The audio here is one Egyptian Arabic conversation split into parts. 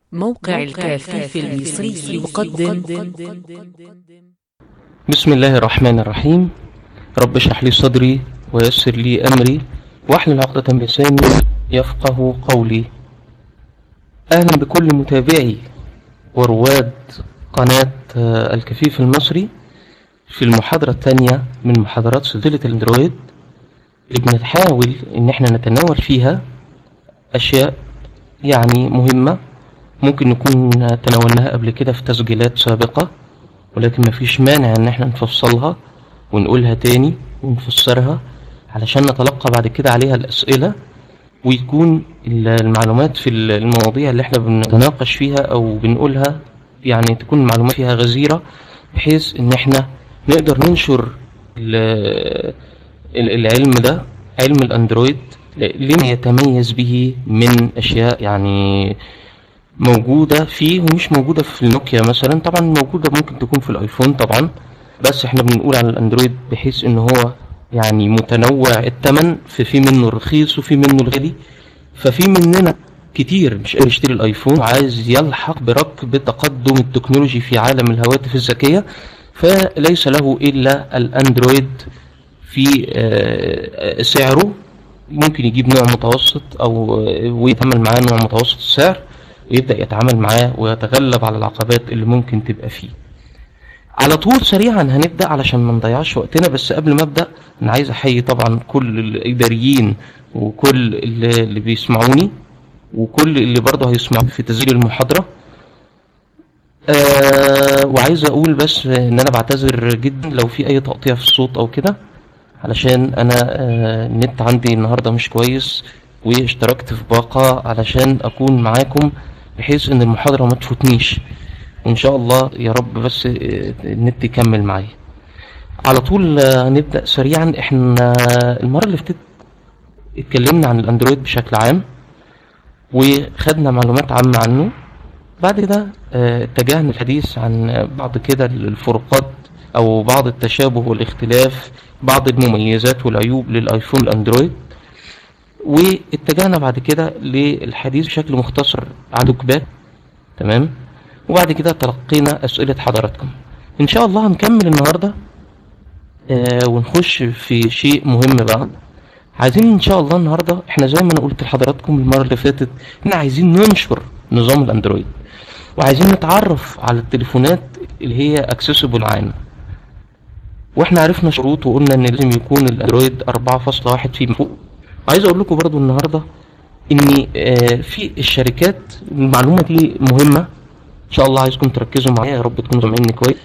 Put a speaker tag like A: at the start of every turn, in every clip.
A: موقع الكافي المصري يقدم
B: بسم الله الرحمن الرحيم رب اشرح لي صدري ويسر لي أمري واحلل عقدة من لساني يفقه قولي أهلا بكل متابعي ورواد قناة آه، الكفيف المصري في المحاضرة الثانية من محاضرات سلسلة الأندرويد اللي بنحاول إن احنا نتناول فيها أشياء يعني مهمة ممكن نكون تناولناها قبل كده في تسجيلات سابقة ولكن مفيش مانع إن احنا نفصلها ونقولها تاني ونفسرها علشان نتلقى بعد كده عليها الأسئلة ويكون المعلومات في المواضيع اللي احنا بنتناقش فيها أو بنقولها يعني تكون المعلومات فيها غزيرة بحيث إن احنا نقدر ننشر ال- ال- العلم ده علم الأندرويد لما يتميز به من أشياء يعني موجودة فيه ومش موجودة في النوكيا مثلا طبعا موجودة ممكن تكون في الايفون طبعا بس احنا بنقول على الاندرويد بحيث ان هو يعني متنوع الثمن ففي منه الرخيص وفي منه الغالي ففي مننا كتير مش قادر يشتري الايفون وعايز يلحق بركب تقدم التكنولوجي في عالم الهواتف الذكية فليس له الا الاندرويد في آه، سعره ممكن يجيب نوع متوسط او آه، ويتعامل معاه نوع متوسط السعر ويبدأ يتعامل معاه ويتغلب على العقبات اللي ممكن تبقى فيه على طول سريعا هنبدأ علشان ما نضيعش وقتنا بس قبل ما أبدأ أنا عايز أحيي طبعا كل الإداريين وكل اللي, اللي بيسمعوني وكل اللي برضه هيسمعوا في تسجيل المحاضرة آه وعايز أقول بس إن أنا بعتذر جدا لو في أي تقطيع في الصوت أو كده علشان أنا آه النت عندي النهاردة مش كويس واشتركت في باقة علشان أكون معاكم بحيث إن المحاضرة ما تفوتنيش وإن شاء الله يا رب بس آه، النت يكمل معايا على طول آه، هنبدأ سريعا احنا المرة اللي فاتت اتكلمنا عن الأندرويد بشكل عام وخدنا معلومات عامة عنه بعد كده آه، اتجهنا الحديث عن بعض كده الفروقات أو بعض التشابه والاختلاف بعض المميزات والعيوب للآيفون والأندرويد واتجهنا بعد كده للحديث بشكل مختصر عن دوكبات تمام وبعد كده تلقينا أسئلة حضراتكم إن شاء الله هنكمل النهاردة آه ونخش في شيء مهم بقى عايزين إن شاء الله النهاردة إحنا زي ما أنا قلت لحضراتكم المرة اللي فاتت إحنا عايزين ننشر نظام الأندرويد وعايزين نتعرف على التليفونات اللي هي اكسسبل عام واحنا عرفنا شروط وقلنا ان لازم يكون الاندرويد 4.1 فيما فوق عايز اقول لكم برضو النهارده ان آه، في الشركات المعلومه دي مهمه ان شاء الله عايزكم تركزوا معايا يا رب تكونوا سامعيني كويس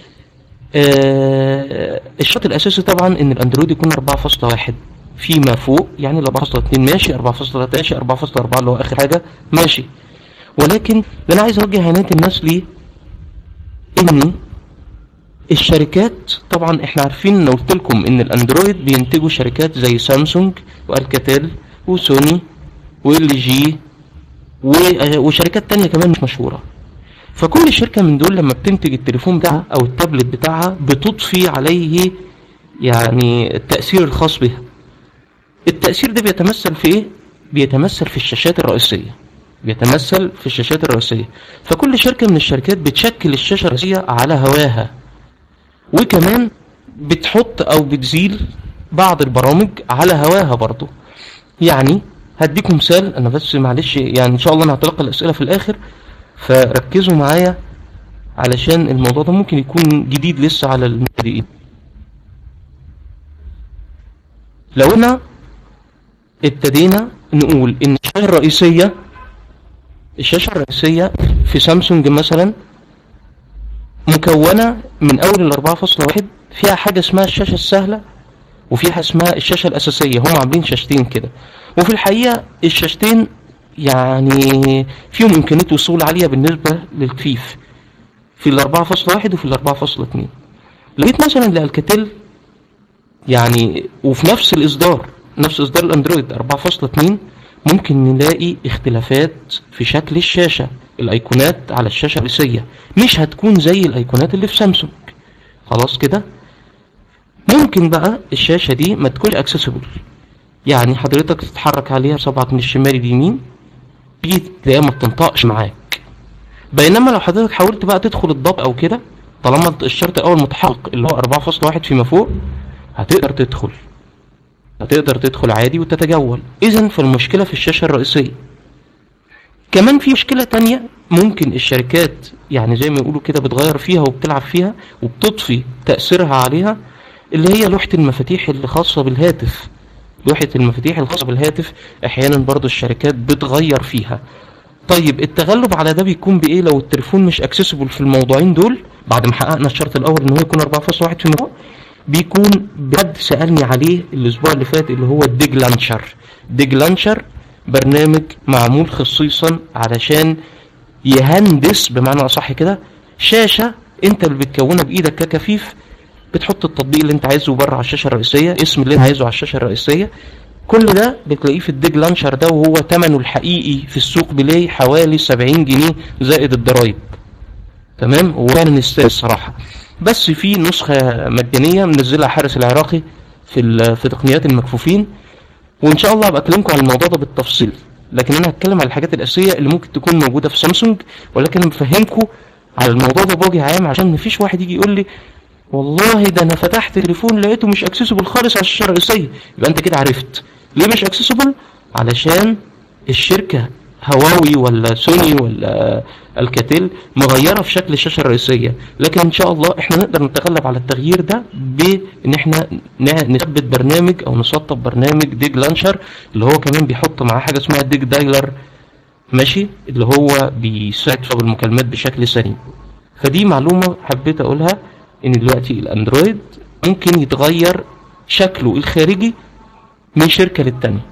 B: آه، الشرط الاساسي طبعا ان الاندرويد يكون 4.1 فيما فوق يعني ال 4.2 ماشي 4.3 ماشي 4.4 اللي هو اخر حاجه ماشي ولكن اللي انا عايز اوجه عنايه الناس ليه ان الشركات طبعا احنا عارفين ان قلت لكم ان الاندرويد بينتجوا شركات زي سامسونج والكاتيل وسوني وال جي و- وشركات تانية كمان مش مشهورة فكل شركة من دول لما بتنتج التليفون بتاعها او التابلت بتاعها بتضفي عليه يعني التأثير الخاص بها التأثير ده بيتمثل في ايه؟ بيتمثل في الشاشات الرئيسية بيتمثل في الشاشات الرئيسية فكل شركة من الشركات بتشكل الشاشة الرئيسية على هواها وكمان بتحط او بتزيل بعض البرامج على هواها برضو يعني هديكم مثال انا بس معلش يعني ان شاء الله انا هتلقى الاسئله في الاخر فركزوا معايا علشان الموضوع ده ممكن يكون جديد لسه على المبتدئين لو انا ابتدينا نقول ان الشاشه الرئيسيه الشاشه الرئيسيه في سامسونج مثلا مكونة من أول ال 4.1 فيها حاجة اسمها الشاشة السهلة وفيها اسمها الشاشة الأساسية هم عاملين شاشتين كده وفي الحقيقة الشاشتين يعني فيهم إمكانية وصول عالية بالنسبة للكفيف في ال 4.1 وفي ال 4.2 لقيت مثلا لالكاتيل يعني وفي نفس الإصدار نفس إصدار الأندرويد 4.2 ممكن نلاقي اختلافات في شكل الشاشة الأيقونات على الشاشة الرئيسية مش هتكون زي الأيقونات اللي في سامسونج خلاص كده ممكن بقى الشاشة دي ما تكونش اكسسبل يعني حضرتك تتحرك عليها صبعك من الشمال لليمين تيجي تلاقيها ما بتنطقش معاك بينما لو حضرتك حاولت بقى تدخل الضبط او كده طالما الشرط الاول متحقق اللي هو 4.1 فيما فوق هتقدر تدخل هتقدر تدخل عادي وتتجول اذا فالمشكله في الشاشه الرئيسيه كمان في مشكله تانية ممكن الشركات يعني زي ما يقولوا كده بتغير فيها وبتلعب فيها وبتضفي تاثيرها عليها اللي هي لوحه المفاتيح اللي خاصه بالهاتف لوحه المفاتيح الخاصه بالهاتف احيانا برضو الشركات بتغير فيها طيب التغلب على ده بيكون بايه لو التليفون مش اكسسبل في الموضوعين دول بعد ما حققنا الشرط الاول ان هو يكون 4.1 في الموضوع بيكون بجد سالني عليه الاسبوع اللي فات اللي هو الديج لانشر ديج لانشر برنامج معمول خصيصا علشان يهندس بمعنى اصح كده شاشه انت اللي بتكونها بايدك ككفيف بتحط التطبيق اللي انت عايزه بره على الشاشه الرئيسيه اسم اللي انت عايزه على الشاشه الرئيسيه كل ده بتلاقيه في الديج لانشر ده وهو ثمنه الحقيقي في السوق بلاي حوالي 70 جنيه زائد الضرايب تمام وفعلا يستاهل الصراحه بس في نسخه مجانيه منزلها حارس العراقي في ال- في تقنيات المكفوفين وان شاء الله هبقى اكلمكم عن الموضوع ده بالتفصيل لكن انا هتكلم عن الحاجات الاساسيه اللي ممكن تكون موجوده في سامسونج ولكن انا بفهمكم على الموضوع ده بوجه عام عشان مفيش واحد يجي يقول لي والله ده انا فتحت تليفون لقيته مش اكسسبل خالص على الشاشه الرئيسيه يبقى انت كده عرفت ليه مش اكسسبل علشان الشركه هواوي ولا سوني ولا الكاتيل مغيره في شكل الشاشه الرئيسيه لكن ان شاء الله احنا نقدر نتغلب على التغيير ده بان احنا ن- نثبت برنامج او نسطب برنامج ديج لانشر اللي هو كمان بيحط معاه حاجه اسمها ديج دايلر ماشي اللي هو بيساعد في المكالمات بشكل سريع فدي معلومه حبيت اقولها ان دلوقتي الاندرويد ممكن يتغير شكله الخارجي من شركه للتانيه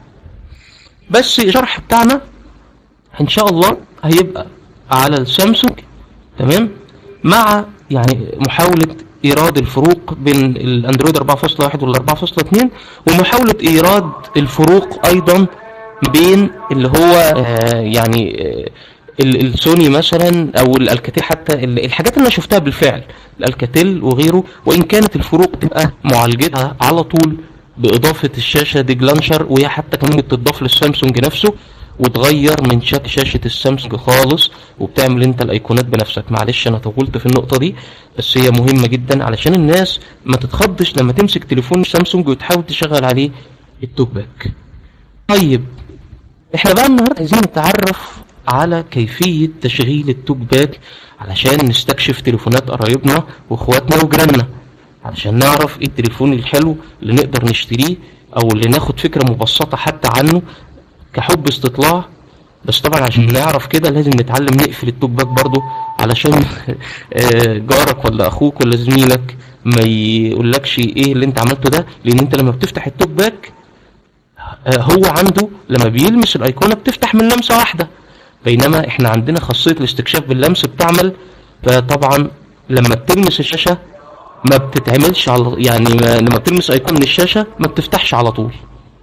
B: بس الشرح بتاعنا ان شاء الله هيبقى على السامسونج تمام مع يعني محاولة ايراد الفروق بين الاندرويد 4.1 وال 4.2 ومحاولة ايراد الفروق ايضا بين اللي هو آه يعني آه ال- السوني مثلا او الالكاتيل حتى ال- الحاجات اللي انا شفتها بالفعل الالكاتيل وغيره وان كانت الفروق تبقى معالجتها على طول باضافه الشاشه دي جلانشر وهي حتى كمان بتضاف للسامسونج نفسه وتغير من شكل شاشه السامسونج خالص وبتعمل انت الايقونات بنفسك معلش انا طولت في النقطه دي بس هي مهمه جدا علشان الناس ما تتخضش لما تمسك تليفون سامسونج وتحاول تشغل عليه التوك باك طيب احنا بقى النهارده عايزين نتعرف على كيفية تشغيل التوك باك علشان نستكشف تليفونات قرايبنا واخواتنا وجيراننا علشان نعرف ايه التليفون الحلو اللي نقدر نشتريه او اللي ناخد فكرة مبسطة حتى عنه كحب استطلاع بس طبعا عشان نعرف كده لازم نتعلم نقفل التوك باك برضه علشان آه، جارك ولا اخوك ولا زميلك ما يقولكش ايه اللي انت عملته ده لان انت لما بتفتح التوك باك آه، هو عنده لما بيلمس الايقونه بتفتح من لمسه واحده بينما احنا عندنا خاصيه الاستكشاف باللمس بتعمل فطبعا لما بتلمس الشاشه ما بتتعملش على يعني ما- لما بتلمس ايقونه من الشاشه ما بتفتحش على طول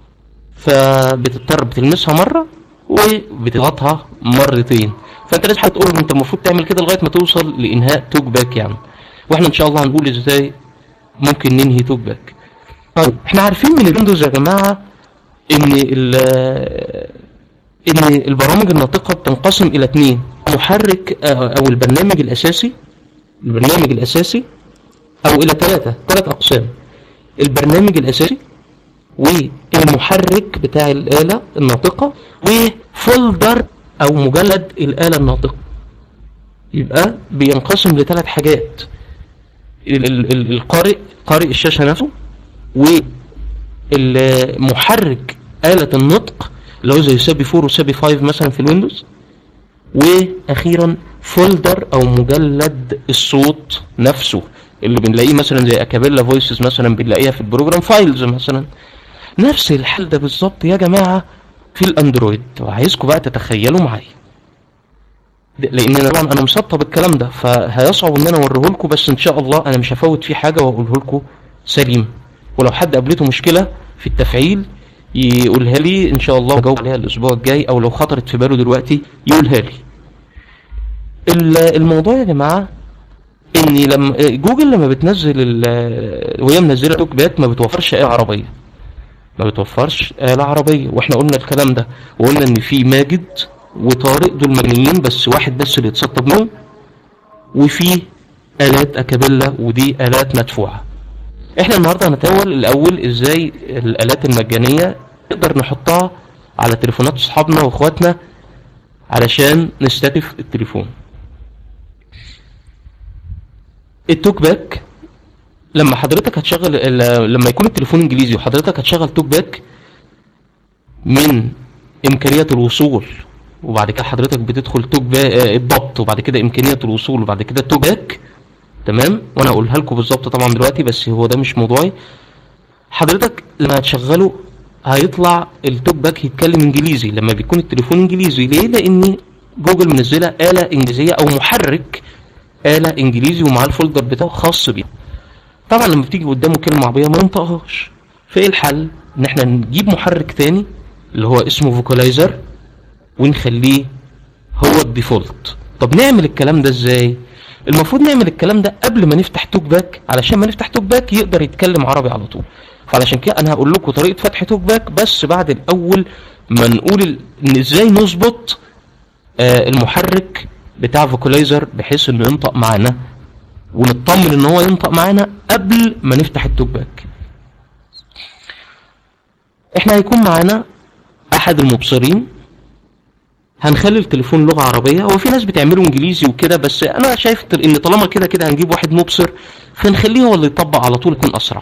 B: فبتضطر بتلمسها مره وبتضغطها مرتين فانت لازم هتقول انت المفروض تعمل كده لغايه ما توصل لانهاء توك باك يعني واحنا ان شاء الله هنقول ازاي ممكن ننهي توك باك طيب احنا عارفين من الويندوز يا جماعه ان ال ان البرامج الناطقه بتنقسم الى اثنين محرك آه، او البرنامج الاساسي البرنامج الاساسي او الى ثلاثه ثلاث اقسام البرنامج الاساسي والمحرك بتاع الاله الناطقه وفولدر او مجلد الاله الناطقه يبقى بينقسم لثلاث حاجات ال- ال- ال- القارئ قارئ الشاشه نفسه والمحرك آلة النطق اللي هو زي سابي 4 وسابي 5 مثلا في الويندوز واخيرا فولدر او مجلد الصوت نفسه اللي بنلاقيه مثلا زي اكابيلا فويسز مثلا بنلاقيها في البروجرام فايلز مثلا نفس الحال ده بالظبط يا جماعه في الاندرويد وعايزكم بقى تتخيلوا معايا ده- لان انا طبعا انا مسطب الكلام ده فهيصعب ان انا اوريه لكم بس ان شاء الله انا مش هفوت فيه حاجه واقوله لكم سليم ولو حد قابلته مشكله في التفعيل يقولها لي ان شاء الله اجاوب عليها الاسبوع الجاي او لو خطرت في باله دلوقتي يقولها لي ال- الموضوع يا جماعه ان لما جوجل لما بتنزل ال- وهي منزله توك باك ما بتوفرش آلة عربيه ما بتوفرش آلة عربية واحنا قلنا الكلام ده وقلنا ان في ماجد وطارق دول مجانيين بس واحد بس اللي يتسطب منهم وفي آلات أكابيلا ودي آلات مدفوعة احنا النهاردة هنتناول الأول ازاي الآلات المجانية نقدر نحطها على تليفونات أصحابنا وإخواتنا علشان نستهدف التليفون التوك باك لما حضرتك هتشغل ال- لما يكون التليفون انجليزي وحضرتك هتشغل توك باك من امكانية الوصول وبعد كده حضرتك بتدخل توك باك الضبط وبعد كده امكانية الوصول وبعد كده توك باك تمام وانا هقولها لكم بالظبط طبعا دلوقتي بس هو ده مش موضوعي حضرتك لما هتشغله هيطلع التوك باك يتكلم انجليزي لما بيكون التليفون انجليزي ليه لان جوجل منزله آلة انجليزية او محرك آلة انجليزي ومعاه الفولدر بتاعه خاص بيه طبعا لما بتيجي قدامه كلمة عربية ما ينطقهاش فايه الحل ان احنا نجيب محرك تاني اللي هو اسمه فوكالايزر ونخليه هو الديفولت طب نعمل الكلام ده ازاي المفروض نعمل الكلام ده قبل ما نفتح توك باك علشان ما نفتح توك باك يقدر يتكلم عربي على طول فعلشان كده انا هقول لكم طريقه فتح توك باك بس بعد الاول ما نقول ال- ان ازاي نظبط آه المحرك بتاع فوكالايزر بحيث انه ينطق معانا ونطمن ان هو ينطق معانا قبل ما نفتح التوك باك احنا هيكون معانا احد المبصرين هنخلي التليفون لغة عربية هو في ناس بتعمله انجليزي وكده بس انا شايف ان طالما كده كده هنجيب واحد مبصر فنخليه هو اللي يطبق على طول يكون اسرع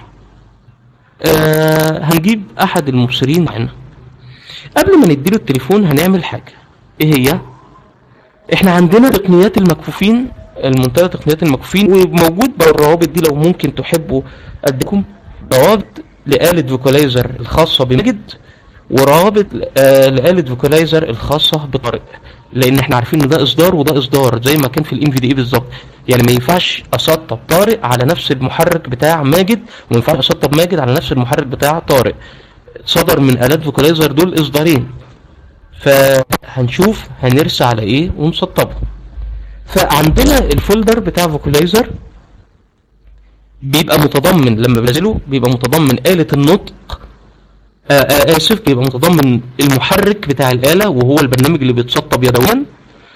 B: آه هنجيب احد المبصرين معانا قبل ما نديله التليفون هنعمل حاجة ايه هي احنا عندنا تقنيات المكفوفين المنتدى تقنيات المكفوفين وموجود بقى الروابط دي لو ممكن تحبوا اديكم روابط لآلة فوكالايزر الخاصة بماجد وروابط آه، لآلة فوكالايزر الخاصة بطارق لان احنا عارفين ان ده اصدار وده اصدار زي ما كان في الام في دي اي بالظبط يعني ما ينفعش اسطب طارق على نفس المحرك بتاع ماجد وما ينفعش اسطب ماجد على نفس المحرك بتاع طارق صدر من آلات فوكالايزر دول اصدارين فهنشوف هنرسى على ايه ونسطبه فعندنا الفولدر بتاع فوكالايزر بيبقى متضمن لما بنزله بيبقى متضمن آلة النطق آه آه آسف بيبقى متضمن المحرك بتاع الآلة وهو البرنامج اللي بيتسطب يدويا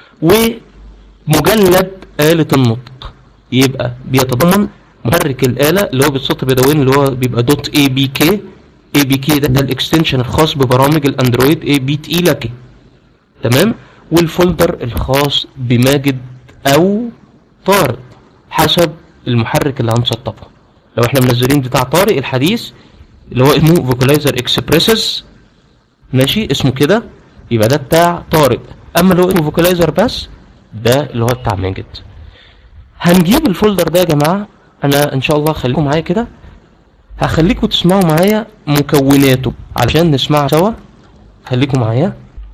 B: ومجلد آلة النطق يبقى بيتضمن محرك الآلة اللي هو بيتسطب يدويا اللي هو بيبقى دوت اي بي كي اي بي كي ده, ده الاكستنشن الخاص ببرامج الاندرويد اي بي تي لكي تمام والفولدر الخاص بماجد او طارق حسب المحرك اللي هنسطبه لو احنا منزلين بتاع طارق الحديث اللي هو اسمه فوكالايزر اكسبريسز ماشي اسمه كده يبقى ده بتاع طارق اما لو اسمه فوكالايزر بس ده اللي هو بتاع ماجد هنجيب الفولدر ده يا جماعه انا ان شاء الله خليكم معايا كده هخليكم تسمعوا معايا مكوناته علشان نسمعها سوا خليكم معايا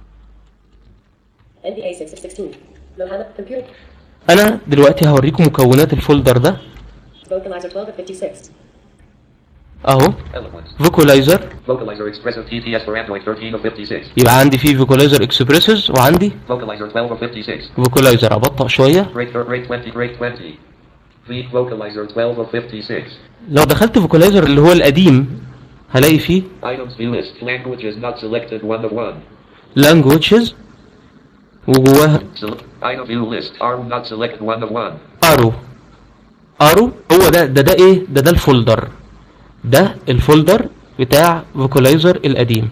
C: NDA 6616. Mohana computer.
B: انا دلوقتي هوريكم مكونات الفولدر ده
C: Vocalizer 12 of 56.
B: اهو
D: Eloquent.
B: فوكالايزر
D: Vocalizer Expressive TTS for Android 13 of 56.
B: يبقى عندي فيه فوكالايزر اكسبريسز وعندي
D: Vocalizer 12 of 56.
B: فوكالايزر ابطأ شويه
D: Rate, rate 20, rate 20. V Vocalizer 12 of 56.
B: لو دخلت فوكالايزر اللي هو القديم هلاقي فيه
D: Items view list. Languages not selected 1 of 1.
B: languages وجواها
D: Sel- item view list. Arm not selected 1 of 1.
B: ارو ارو هو ده ده ده ايه ده ده الفولدر ده الفولدر بتاع فوكالايزر القديم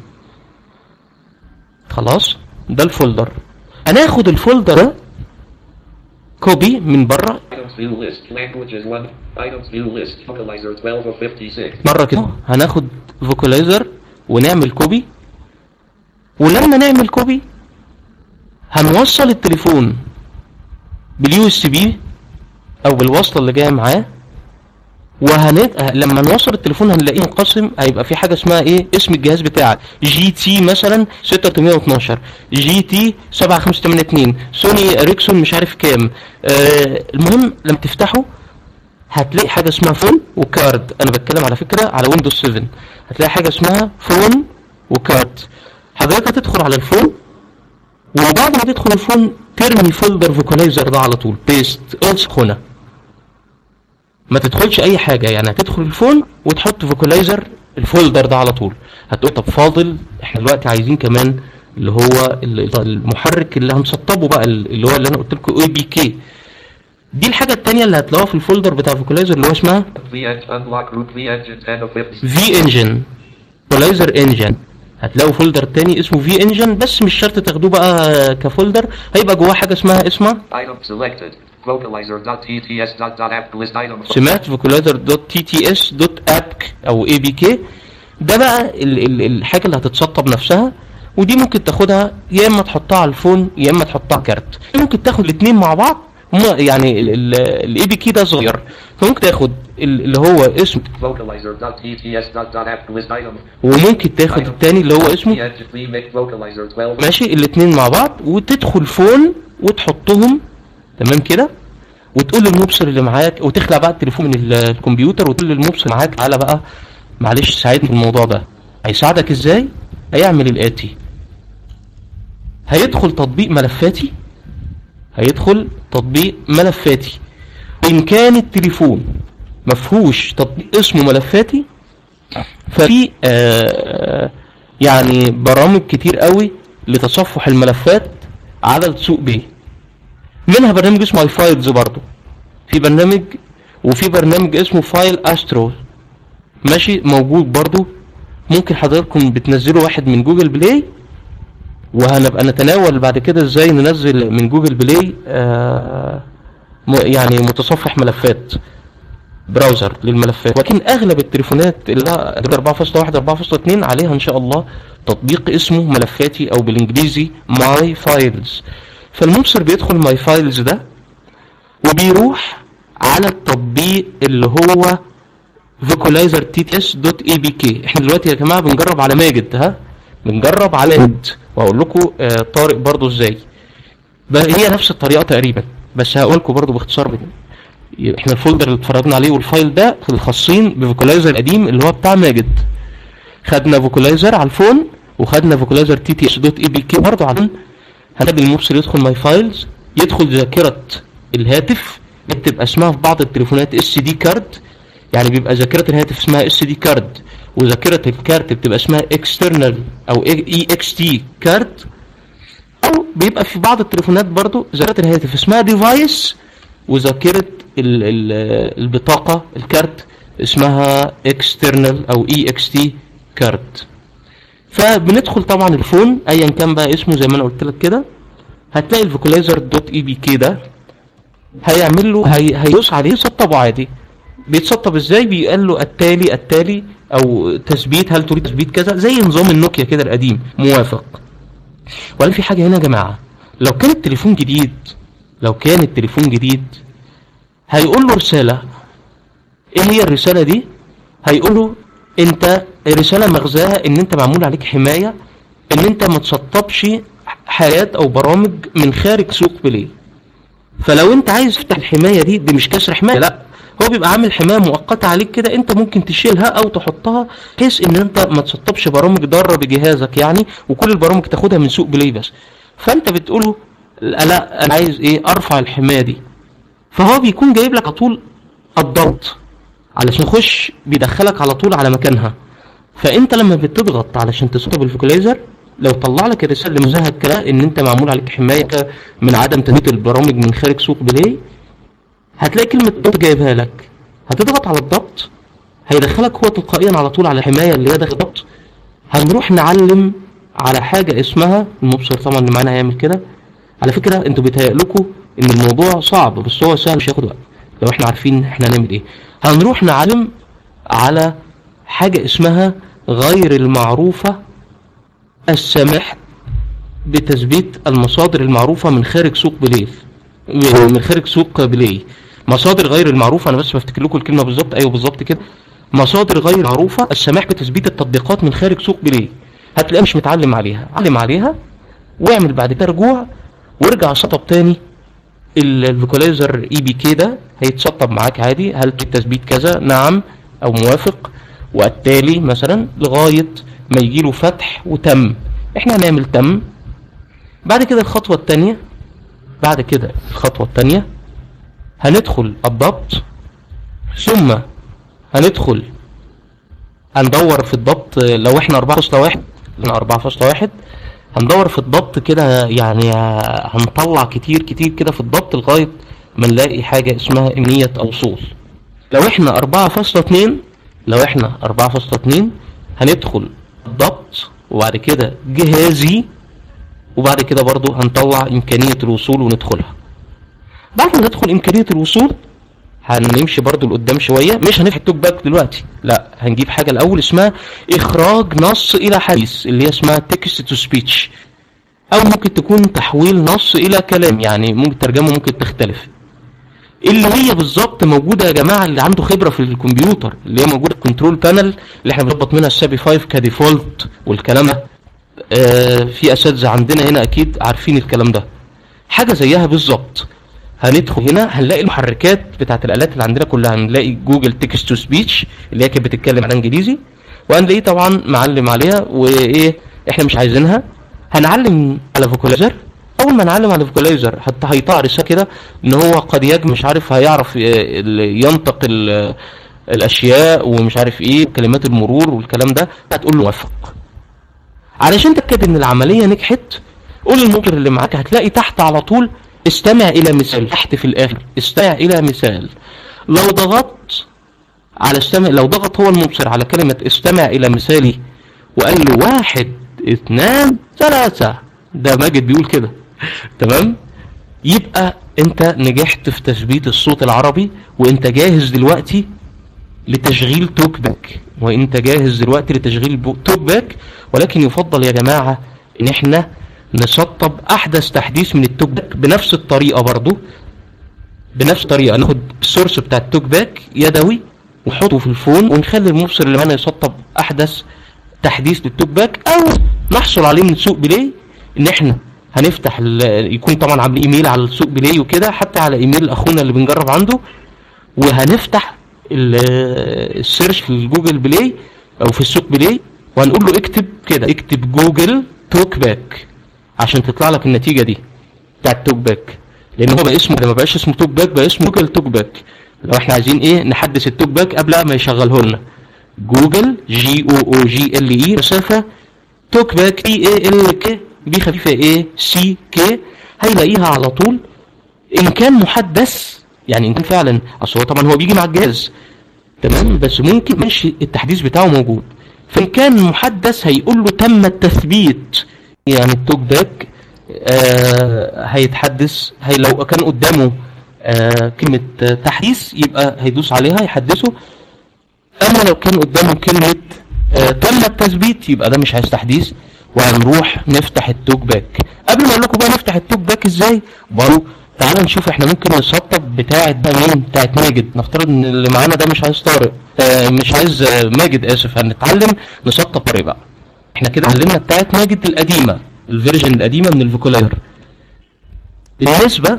B: خلاص ده الفولدر هناخد الفولدر ده كوبي من بره
D: Items view list. Languages 1. Items view list. Vocalizer 12 of 56.
B: مرة كده هناخد فوكالايزر ونعمل كوبي ولما نعمل كوبي هنوصل التليفون باليو اس بي او بالوصله اللي جايه معاه وهن لما نوصل التليفون هنلاقيه منقسم هيبقى في حاجه اسمها ايه اسم الجهاز بتاعك جي تي مثلا 6812 جي تي 7582 سوني اريكسون مش عارف كام آه المهم لما تفتحه هتلاقي حاجه اسمها فون وكارد انا بتكلم على فكره على ويندوز 7 هتلاقي حاجه اسمها فون وكارد حضرتك هتدخل على الفون وبعد ما تدخل الفون ترمي فولدر فوكالايزر ده على طول بيست الصق هنا ما تدخلش اي حاجه يعني هتدخل الفون وتحط فوكالايزر الفولدر ده على طول هتقول طب فاضل احنا دلوقتي عايزين كمان اللي هو ال- المحرك اللي هنسطبه بقى اللي هو اللي انا قلت لكم اي بي كي دي الحاجه التانية اللي هتلاقوها في الفولدر بتاع فوكولايزر اللي هو اسمها
D: V Eng- unlock group V engine 10 of 50.
B: في انجن فوكولايزر انجن هتلاقوا فولدر تاني اسمه في انجن بس مش شرط تاخدوه بقى كفولدر هيبقى جواه حاجه اسمها اسمها
D: Item selected. Vocalizer.tts.app list item.
B: سمعت فوكولايزر دوت تي تي اس دوت ابك او اي بي كي ده بقى ال ال الحاجه اللي هتتسطب نفسها ودي ممكن تاخدها يا اما تحطها على الفون يا اما تحطها على كارت ممكن تاخد الاثنين مع بعض هما يعني الاي بي كي ده صغير فممكن تاخد ال- اللي هو اسم
D: Vocalizer.tts.app list item.
B: وممكن تاخد التاني اللي هو
D: V
B: اسمه
D: engine V mix vocalizer 12.
B: ماشي الاثنين مع بعض وتدخل فون وتحطهم تمام كده وتقول للمبصر اللي معاك وتخلع بقى التليفون من ال- الكمبيوتر وتقول للمبصر معاك تعالى بقى معلش ساعدني في الموضوع ده هيساعدك ازاي هيعمل الاتي هيدخل تطبيق ملفاتي هيدخل تطبيق ملفاتي وان كان التليفون مفهوش تطبيق اسمه ملفاتي ففي آه يعني برامج كتير قوي لتصفح الملفات على السوق بيه منها برنامج اسمه اي فايلز برضه في برنامج وفي برنامج اسمه فايل استرو ماشي موجود برضه ممكن حضراتكم بتنزلوا واحد من جوجل بلاي وهنبقى نتناول بعد كده ازاي ننزل من جوجل بلاي آه م- يعني متصفح ملفات براوزر للملفات ولكن اغلب التليفونات اللي 4.1 4.2 عليها ان شاء الله تطبيق اسمه ملفاتي او بالانجليزي ماي فايلز فالمبصر بيدخل ماي فايلز ده وبيروح على التطبيق اللي هو فوكولايزر تي تي اس دوت اي بي كي احنا دلوقتي يا جماعه بنجرب على ماجد ها بنجرب على ند وهقول لكم آه طارق برضو ازاي بقى هي نفس الطريقه تقريبا بس هقول لكم برضو باختصار بكده احنا الفولدر اللي اتفرجنا عليه والفايل ده الخاصين بفوكولايزر القديم اللي هو بتاع ماجد خدنا فوكولايزر على الفون وخدنا فوكولايزر تي تي اس دوت اي بي كي برضه عشان هنخلي المبصر يدخل ماي فايلز يدخل ذاكره الهاتف بتبقى اسمها في بعض التليفونات اس دي كارد يعني بيبقى ذاكره الهاتف اسمها اس دي كارد وذاكره الكارت بتبقى اسمها اكسترنال او اي اكس تي كارد او بيبقى في بعض التليفونات برضو ذاكره الهاتف اسمها ديفايس وذاكره ال- ال- البطاقه الكارت اسمها اكسترنال او اي اكس تي كارت فبندخل طبعا الفون ايا كان بقى اسمه زي ما انا قلت لك كده هتلاقي الفوكولايزر دوت اي بي كي ده هيعمل له هي هيدوس عليه يسطبه عادي بيتسطب ازاي بيقال له التالي التالي او تثبيت هل تريد تثبيت كذا زي نظام النوكيا كده القديم موافق ولا في حاجه هنا يا جماعه لو كان التليفون جديد لو كان التليفون جديد هيقول له رساله ايه هي الرساله دي هيقول له انت رساله مغزاها ان انت معمول عليك حمايه ان انت ما تسطبش حاجات او برامج من خارج سوق بلاي فلو انت عايز تفتح الحمايه دي دي مش كسر حمايه لا هو بيبقى عامل حمايه مؤقته عليك كده انت ممكن تشيلها او تحطها بحيث ان انت ما تسطبش برامج ضاره بجهازك يعني وكل البرامج تاخدها من سوق بلاي بس فانت بتقوله لا, لا انا عايز ايه ارفع الحمايه دي فهو بيكون جايب لك على طول الضغط علشان يخش بيدخلك على طول على مكانها فانت لما بتضغط علشان تسطب الفوكلايزر لو طلع لك الرساله اللي مزهق كده ان انت معمول عليك حمايه من عدم تنميه البرامج من خارج سوق بلاي هتلاقي كلمه ضغط جايبها لك هتضغط على الضغط هيدخلك هو تلقائيا على طول على الحمايه اللي هي داخل الضغط هنروح نعلم على حاجه اسمها المبصر طبعا اللي معانا هيعمل كده على فكره انتوا بيتهيأ لكم ان الموضوع صعب بس هو سهل مش هياخد وقت لو احنا عارفين احنا هنعمل ايه هنروح نعلم على حاجه اسمها غير المعروفه السماح بتثبيت المصادر المعروفه من خارج سوق بلاي من خارج سوق بلاي مصادر غير المعروفه انا بس بفتكر لكم الكلمه بالظبط ايوه بالظبط كده مصادر غير معروفه السماح بتثبيت التطبيقات من خارج سوق بلاي هتلاقيها مش متعلم عليها علم عليها واعمل بعد كده رجوع وارجع سطب تاني ال- الفوكولايزر اي بي كي ده هيتسطب معاك عادي هل تريد تثبيت كذا نعم او موافق والتالي مثلا لغايه ما يجيله فتح وتم احنا هنعمل تم بعد كده الخطوه الثانيه بعد كده الخطوه الثانيه هندخل الضبط ثم هندخل هندور في الضبط لو احنا 4.1 احنا 4.1 هندور في الضبط كده يعني هنطلع كتير كتير كده في الضبط لغاية ما نلاقي حاجة اسمها امنية اوصول لو احنا 4.2 لو احنا 4.2 هندخل الضبط وبعد كده جهازي وبعد كده برضو هنطلع امكانية الوصول وندخلها بعد ما ندخل امكانية الوصول هنمشي برضو لقدام شوية مش هنفتح التوك باك دلوقتي لا هنجيب حاجة الاول اسمها اخراج نص الى حديث اللي هي اسمها تكست تو سبيتش او ممكن تكون تحويل نص الى كلام يعني ممكن ترجمه ممكن تختلف اللي هي بالظبط موجوده يا جماعه اللي عنده خبره في الكمبيوتر اللي هي موجوده كنترول بانل اللي احنا بنظبط منها السابي 5 كديفولت والكلام ده آه في اساتذه عندنا هنا اكيد عارفين الكلام ده حاجه زيها بالظبط هندخل هنا هنلاقي المحركات بتاعت الالات اللي عندنا كلها هنلاقي جوجل تكست تو سبيتش اللي هي كانت بتتكلم على انجليزي وهنلاقيه طبعا معلم عليها وايه احنا مش عايزينها هنعلم على فوكولايزر اول ما نعلم على فوكولايزر حتى هيطلع رساله كده ان هو قد يجمع مش عارف هيعرف ي- ال- ينطق ال- الاشياء ومش عارف ايه كلمات المرور والكلام ده هتقول له وافق علشان تتاكد ان العمليه نجحت قول للمبصر اللي معاك هتلاقي تحت على طول استمع الى مثال تحت في الاخر استمع الى مثال لو ضغطت على استمع لو ضغط هو المبصر على كلمة استمع الى مثالي وقال له واحد اثنان ثلاثة ده ماجد بيقول كده تمام يبقى انت نجحت في تثبيت الصوت العربي وانت جاهز دلوقتي لتشغيل توك باك وانت جاهز دلوقتي لتشغيل بو- توك باك ولكن يفضل يا جماعة ان احنا نسطب احدث تحديث من التوك باك بنفس الطريقة برضو بنفس الطريقة ناخد السورس بتاع التوك باك يدوي ونحطه في الفون ونخلي المبصر اللي معانا يسطب احدث تحديث للتوك باك او نحصل عليه من سوق بلاي ان احنا هنفتح ال- يكون طبعا عامل ايميل على السوق بلاي وكده حتى على ايميل اخونا اللي بنجرب عنده وهنفتح ال- السيرش في الجوجل بلاي او في السوق بلاي وهنقول له اكتب كده اكتب جوجل توك باك عشان تطلع لك النتيجه دي بتاعت توك باك لان هو بقى اسمه ده ما بقاش اسمه توك باك بقى اسمه جوجل توك باك لو احنا عايزين ايه نحدث التوك باك قبل ما يشغله لنا جوجل جي او او جي ال اي مسافه توك باك تي اي ال كي بي خفيفه ايه سي كي هيلاقيها على طول ان كان محدث يعني ان كان فعلا اصل هو طبعا هو بيجي مع الجهاز تمام بس ممكن ماشي التحديث بتاعه موجود فان كان محدث هيقول له تم التثبيت يعني التوك باك آه هيتحدث هي لو كان قدامه آه كلمة آه، تحديث يبقى هيدوس عليها يحدثه اما لو كان قدامه كلمة آه تم التثبيت يبقى ده مش عايز تحديث وهنروح نفتح التوك باك قبل ما اقول لكم بقى نفتح التوك باك ازاي برضه تعال نشوف احنا ممكن نسطب بتاعة ده مين بتاعة ماجد نفترض ان اللي معانا ده مش عايز طارق آه مش عايز آه ماجد اسف هنتعلم نسطب طارق بقى احنا كده علمنا بتاعة ماجد القديمة الفيرجن القديمة من الفوكولاير بالنسبة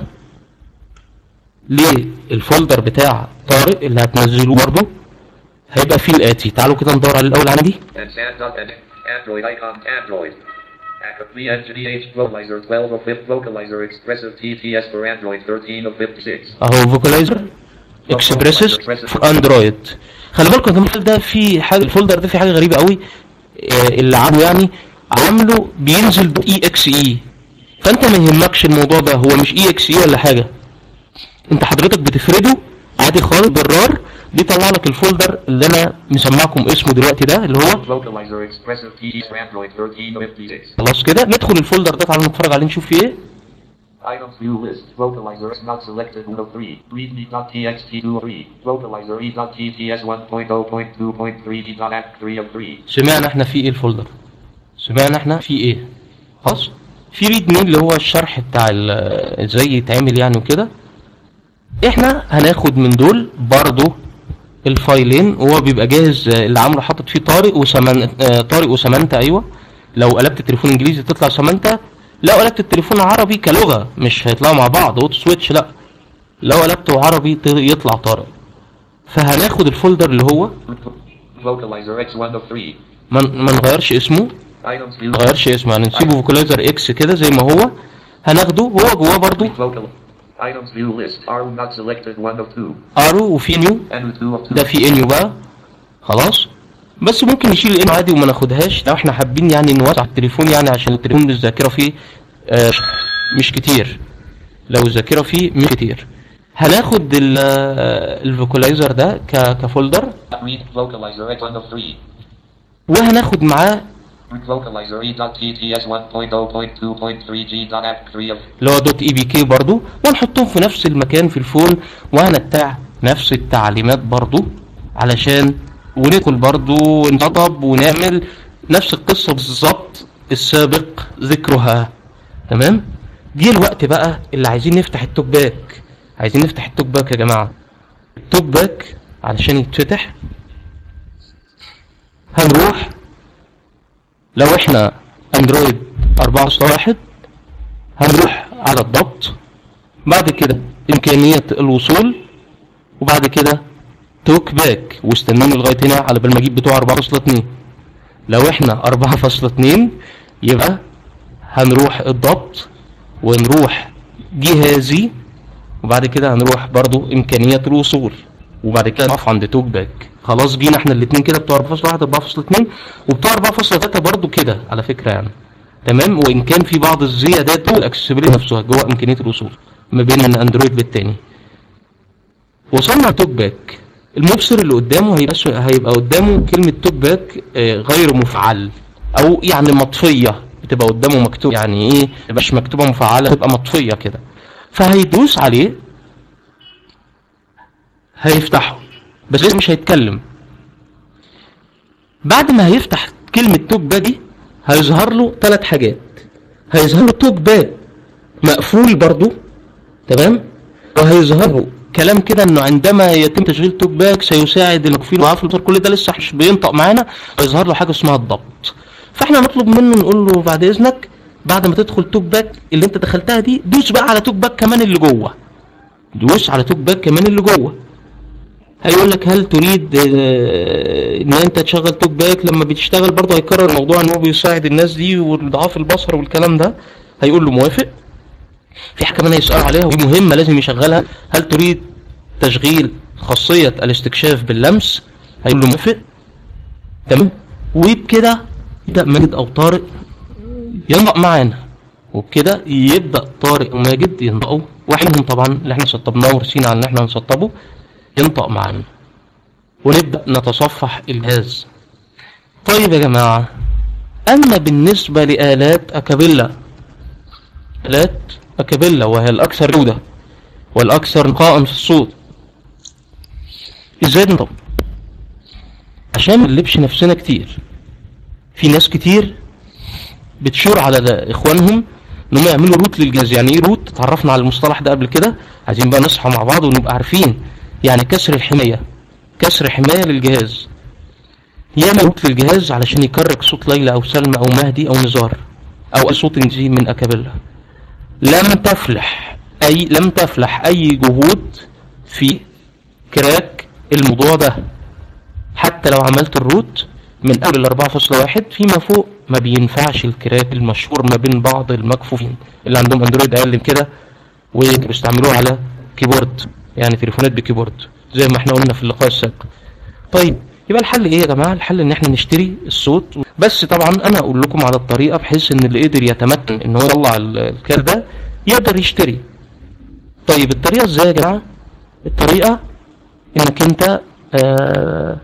B: للفولدر بتاع طارق اللي هتنزلوه برضه هيبقى فيه الاتي تعالوا كده ندور عليه الاول عندي
D: And stand up and Android icon Android. Academy NGDH Vocalizer 12 of 5 Vocalizer Expressive TTS for Android 13 of 56.
B: اهو فوكالايزر اكسبريسز في اندرويد خلي بالكم يا جماعه ده في حاجه الفولدر ده في حاجه غريبه قوي آه، اللي عامله يعني عامله بينزل باي اكس اي فانت ما يهمكش الموضوع ده هو مش اي اكس اي ولا حاجه انت حضرتك بتفرده عادي خالص بالرار بيطلع لك الفولدر اللي انا مسمعكم اسمه دلوقتي ده اللي هو
D: Vocalizer Expressive TTS for Android 13 of 56.
B: خلاص كده ندخل الفولدر ده تعالوا نتفرج عليه نشوف فيه ايه
D: Items view list. Vocalizer is not selected 1 of 3. Readme.txt 2 of 3. Vocalizer e.tts 1.0.2.3 d.act 3 of 3.
B: سمعنا احنا في ايه الفولدر سمعنا احنا في ايه خلاص في ريد مي اللي هو الشرح بتاع ال- ازاي يتعمل يعني وكده احنا هناخد من دول برضو الفايلين وهو بيبقى جاهز آه، اللي عامله حاطط فيه طارق وسمن آه، طارق وسمنتا ايوه لو قلبت التليفون انجليزي تطلع سمنتا لو قلبت التليفون عربي كلغه مش هيطلعوا مع بعض اوتو سويتش لا لو قلبته عربي ت- يطلع طارق فهناخد الفولدر اللي هو
D: Vocalizer X 1 of 3.
B: ما ما نغيرش اسمه
D: Items view
B: ما نغيرش اسمه يعني نسيبه فوكالايزر اكس كده زي ما هو هناخده هو جواه برضو
D: Vocal. Items view list. Are not selected 1 of 2.
B: ارو وفي نيو
D: N 2 of 2.
B: ده في انيو بقى خلاص بس ممكن نشيل الام عادي وما ناخدهاش لو احنا حابين يعني نوسع التليفون يعني عشان التليفون الذاكره فيه آه مش كتير لو الذاكره فيه مش كتير هناخد الفوكولايزر ده ك- كفولدر
D: Read vocalizer X 1 of 3.
B: وهناخد معاه
D: Vocalizer E.TTS 1.0.2.3G.app 3 of
B: اللي هو دوت اي بي كي برضو ونحطهم في نفس المكان في الفون وهنتبع نفس التعليمات برضو علشان وندخل برضو ونطب ونعمل نفس القصة بالظبط السابق ذكرها تمام جه الوقت بقى اللي عايزين نفتح التوك باك عايزين نفتح التوك باك يا جماعة التوك باك علشان يتفتح هنروح لو احنا اندرويد 4.1 هنروح على الضبط بعد كده إمكانية الوصول وبعد كده توك باك واستنوني لغاية هنا على بال ما اجيب بتوع 4.2 لو احنا 4.2 يبقى هنروح الضبط ونروح جهازي وبعد كده هنروح برضو إمكانية الوصول وبعد كده نقف عند توك باك خلاص جينا احنا الاثنين كده بتوع 4.1 4.2 وبتوع 4.3 برضو كده على فكرة يعني تمام وان كان في بعض الزيادات جوه الاكسسبيليتي نفسها جوه امكانيه الوصول ما بين اندرويد للتاني وصلنا توك باك المبصر اللي قدامه هيبقى سو- هيبقى قدامه كلمه توك باك آه، غير مفعل او يعني مطفيه بتبقى قدامه مكتوب يعني ايه مش مكتوبه مفعله تبقى مطفيه كده فهيدوس عليه هيفتحه بس لسه مش هيتكلم بعد ما هيفتح كلمة توك باك دي هيظهر له ثلاث حاجات هيظهر له توك باك مقفول برضو تمام وهيظهر له كلام كده انه عندما يتم تشغيل توك باك سيساعد المقفول وعفل البصر كل ده لسه مش بينطق معانا هيظهر له حاجه اسمها الضبط فاحنا نطلب منه نقول له بعد اذنك بعد ما تدخل توك باك اللي انت دخلتها دي دوس بقى على توك باك كمان اللي جوه دوس على توك باك كمان اللي جوه هيقول لك هل تريد آه، ان انت تشغل توك باك لما بتشتغل برضه هيكرر موضوع ان هو بيساعد الناس دي وضعاف البصر والكلام ده هيقول له موافق في حاجه كمان هيسال عليها ودي مهمه لازم يشغلها هل تريد تشغيل خاصيه الاستكشاف باللمس هيقول له موافق تمام وبكده يبدا ماجد او طارق ينطق معانا وبكده يبدا طارق وماجد ينطقوا واحد منهم طبعا اللي احنا سطبناه ورسينا على ان احنا نسطبه ينطق معانا ونبدأ نتصفح الجهاز طيب يا جماعة أما بالنسبة لآلات أكابيلا آلات أكابيلا وهي الأكثر جودة والأكثر نقاء في الصوت إزاي ننطق عشان ما نقلبش نفسنا كتير في ناس كتير بتشور على ده- إخوانهم إنهم يعملوا روت للجهاز يعني إيه روت اتعرفنا على المصطلح ده قبل كده عايزين بقى نصحى مع بعض ونبقى عارفين يعني كسر الحماية كسر حماية للجهاز يعمل روت للجهاز علشان يكرك صوت ليلى أو سلمى أو مهدي أو نزار أو أي صوت نجيب من أكابيلا لم تفلح أي لم تفلح أي جهود في كراك الموضوع ده حتى لو عملت الروت من قبل ال 4.1 فيما فوق ما بينفعش الكراك المشهور ما بين بعض المكفوفين اللي عندهم اندرويد اقل من كده وبيستعملوه على كيبورد يعني تليفونات بكيبورد زي ما احنا قلنا في اللقاء السابق طيب يبقى الحل ايه يا جماعه الحل ان احنا نشتري الصوت بس طبعا انا اقول لكم على الطريقه بحيث ان اللي قدر يتمكن ان هو يطلع ال- الكارت ده يقدر يشتري طيب الطريقه ازاي يا جماعه الطريقه انك انت آه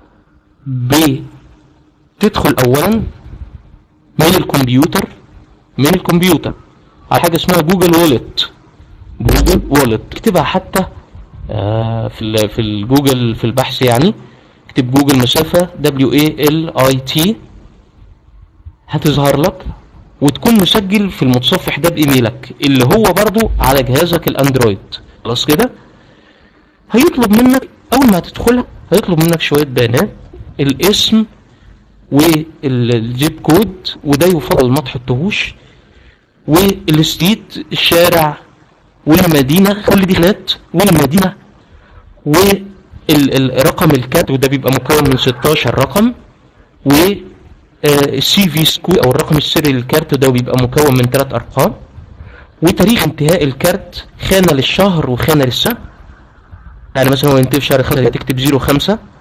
B: بتدخل اولا من الكمبيوتر من الكمبيوتر على حاجه اسمها جوجل وولت جوجل وولت اكتبها حتى آه في ال في الجوجل في البحث يعني اكتب جوجل مسافه دبليو اي ال اي تي هتظهر لك وتكون مسجل في المتصفح ده بايميلك اللي هو برضو على جهازك الاندرويد خلاص كده هيطلب منك اول ما هتدخلها هيطلب منك شويه بيانات الاسم والجيب كود وده يفضل ما تحطهوش والستيت الشارع والمدينه كل دي خانات والمدينه والرقم الكارت وده بيبقى مكون من 16 رقم و السي في سكو او الرقم السري للكارت ده بيبقى مكون من ثلاث ارقام وتاريخ انتهاء الكارت خانه للشهر وخانه للسنه يعني مثلا هو ينتهي في شهر 5 تكتب 05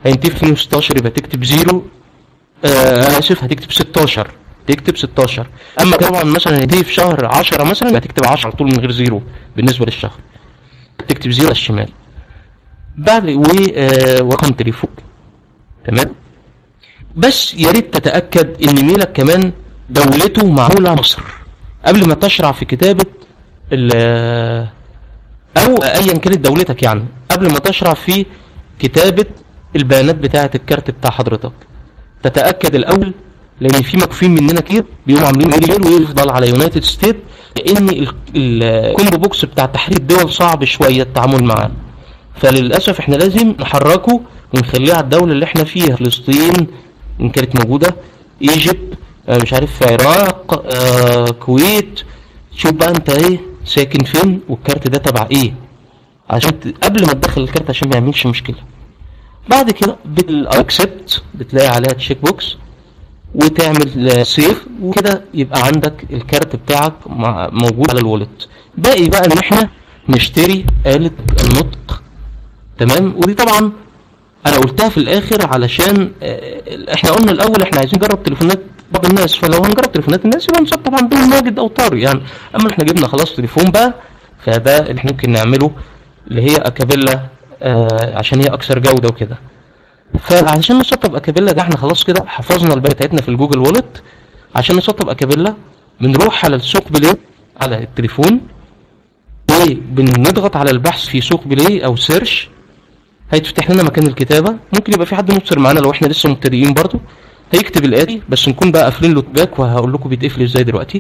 B: هينتهي في 2016 يبقى تكتب زيرو آه اسف هتكتب 16 تكتب 16 اما طبعا مثلا هينتهي في شهر 10 مثلا يبقى تكتب 10 على طول من غير زيرو بالنسبه للشهر تكتب زيرو على الشمال بعد و آه ورقم تليفون تمام بس يا ريت تتاكد ان ميلك كمان دولته معموله مصر قبل ما تشرع في كتابه ال- او ايا كانت دولتك يعني قبل ما تشرع في كتابه البيانات بتاعه الكارت بتاع حضرتك تتاكد الاول لان في مكفين مننا كتير بيقوموا عاملين ايميل ويفضل على يونايتد ستيت لان ال- الكومبو بوكس بتاع تحرير الدول صعب شويه التعامل معاه فللاسف احنا لازم نحركه ونخليه على الدوله اللي احنا فيها فلسطين ان كانت موجوده ايجيبت آه، مش عارف عراق آه، كويت شوف بقى انت ايه ساكن فين والكارت ده تبع ايه عشان ت- قبل ما تدخل الكارت عشان ما يعملش مشكله بعد كده بالاكسبت بتلاقي عليها تشيك بوكس وتعمل سيف وكده يبقى عندك الكارت بتاعك مع- موجود على الوالت باقي بقى ان احنا نشتري آلة النطق تمام ودي طبعا انا قلتها في الاخر علشان آه، احنا قلنا الاول احنا عايزين نجرب تليفونات بعض الناس فلو هنجرب تليفونات الناس يبقى نسطب عندهم ماجد او طارق يعني اما احنا جبنا خلاص تليفون بقى فده اللي احنا ممكن نعمله اللي هي اكابيلا آه عشان هي اكثر جوده وكده فعشان نسطب اكابيلا ده احنا خلاص كده حفظنا البيانات بتاعتنا في الجوجل وولت عشان نسطب اكابيلا بنروح على السوق بلاي على التليفون وبنضغط على البحث في سوق بلاي او سيرش هيتفتح لنا مكان الكتابه ممكن يبقى في حد مبصر معانا لو احنا لسه مبتدئين برضو هيكتب الاتي بس نكون بقى قافلين له باك وهقول لكم بيتقفل ازاي دلوقتي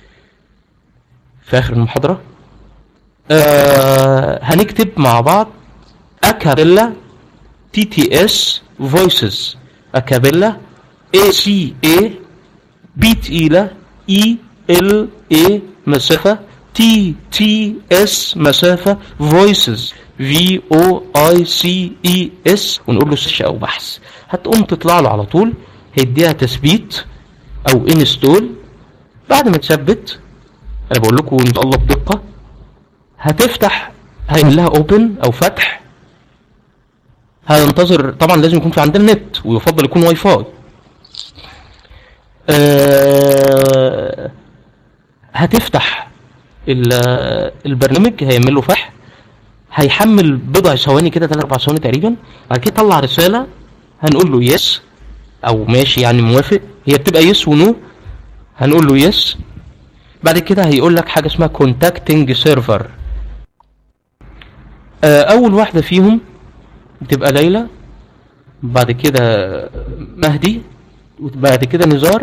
B: في اخر المحاضره آه هنكتب مع بعض اكابيلا تي تي اس فويسز اكابيلا اي سي اي بي تقيله اي ال اي مسافه تي تي اس مسافه فويسز في او اي سي اي اس ونقول له سيرش او بحث هتقوم تطلع له على طول هيديها تثبيت او انستول بعد ما تثبت انا بقول لكم ان شاء الله بدقه هتفتح هيعمل لها اوبن او فتح هننتظر طبعا لازم يكون في عندنا نت ويفضل يكون واي فاي آه، هتفتح ال- البرنامج هيعمل له فتح هيحمل بضع ثواني كده 3 4 ثواني تقريبا بعد كده يطلع رساله هنقول له يس او ماشي يعني موافق هي بتبقى يس ونو هنقول له يس بعد كده هيقول لك حاجه اسمها كونتاكتنج سيرفر اول واحده فيهم بتبقى ليلى بعد كده مهدي وبعد كده نزار